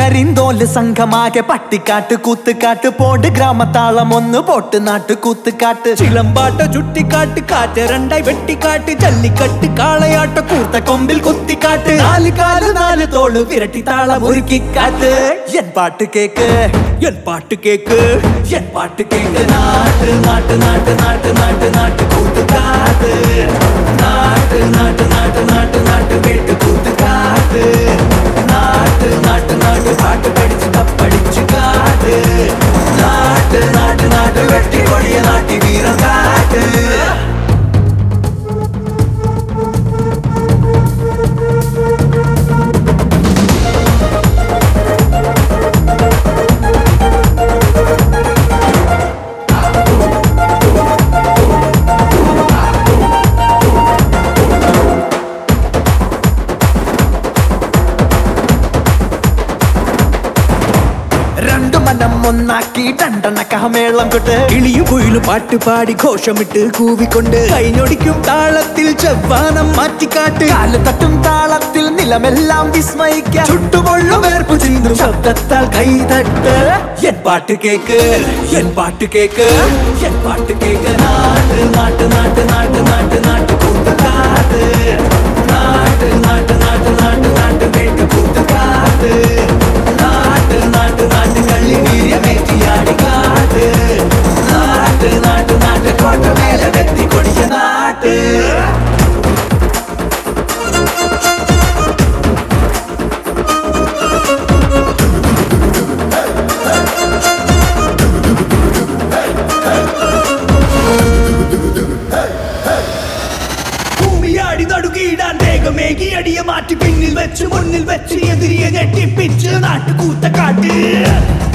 കരിന്തോല് സംഘമാകെ പട്ടിക്കാട്ട് കൂത്തുകാട്ട് pond ഗ്രാമത്താളം ഒന്ന് pot നാട്ട് കൂത്തുകാട്ട് ചിലമ്പാട്ട ചുട്ടിക്കാട്ട് കാറ്റ് രണ്ടായി വെട്ടിക്കാട്ട് ജല്ലിക്കട്ട് കാളയാട്ട കൂർത്ത കൊമ്പിൽ കുത്തിക്കാട്ട് നാല് കാല് നാല് തോള് വിരട്ടി താളം ഒരുക്കിക്കാട്ട് എൻ പാട്ട് കേക്ക് എൻ പാട്ട് കേക്ക് എൻ പാട്ട് കേക്ക് നാട്ട് നാട്ട് നാട്ട് നാട്ട് നാട്ട് നാട്ട് കൂത്തുകാട്ട് നാട്ട് നാട്ട് നാട്ട് നാട്ട് നാട്ട് വീട്ട് കൂത്തുകാട്ട് നാട്ട് നാട്ട് നാട്ട് പാട്ട് പഠിച്ച് തപ്പടിച്ച് കാട്ട് നാട്ട് നാട്ട് നാട്ട് വെട്ടി കൊടിയ നാട്ടി വീരം കാട്ട് രണ്ടു മനം ഒന്നാക്കി രണ്ടെണ്ണക്കമേളം കൊട്ട് കിളിയും കുയിലും പാട്ട് പാടി ഘോഷമിട്ട് കൂവിക്കൊണ്ട് കൈഞ്ഞൊടിക്കും താളത്തിൽ ചെവ്വാനം മാറ്റിക്കാട്ട് കാല് തട്ടും താളത്തിൽ നിലമെല്ലാം വിസ്മയിക്കാം ചുട്ടുപൊള്ളും വേർപ്പു ചിന്തും ശബ്ദത്താൽ കൈതട്ട് എൻ പാട്ട് കേക്ക് എൻ പാട്ട് കേക്ക് എൻ പാട്ട് കേക്ക് നാട്ട് നാട്ട് നാട്ട് നാട്ട് നാട്ട് നാട്ട് കൂട്ടുകാട്ട് നാട്ട് നാട്ട് നാട്ട് നാട്ട് നാട്ട് വീട്ട് കൂട്ടുകാട്ട് നാട്ട് നാട്ട് നാട്ട് കള്ളി വീര്യമേറ്റിയാടി കാട്ട് നാട്ട് നാട്ട് നാട്ട് കോട്ട മേലെ വെത്തി കൊടിയ നാട്ട് ഭൂമിയാടി നടുകിയിടാൻ വേഗമേകി അടിയെ മാറ്റി പിന്നിൽ വെച്ച് മുന്നിൽ വെച്ച് എതിരിയെ ഞെട്ടിപ്പിച്ച് നാട്ടുകൂത്ത കാട്ട്